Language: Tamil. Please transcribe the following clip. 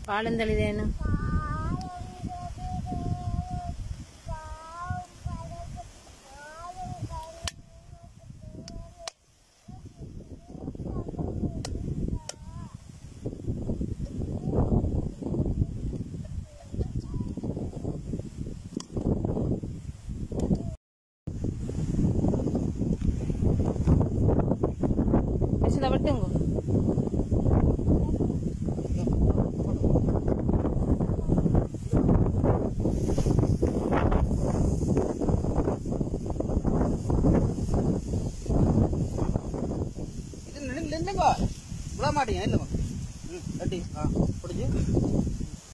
பாலந்தளிதேனு Esa la tengo. இது நின்னு- நின்னுங்க விட மாட்டீங்க இல்லைங்க ம் கட்டி ஆ பிடிச்சி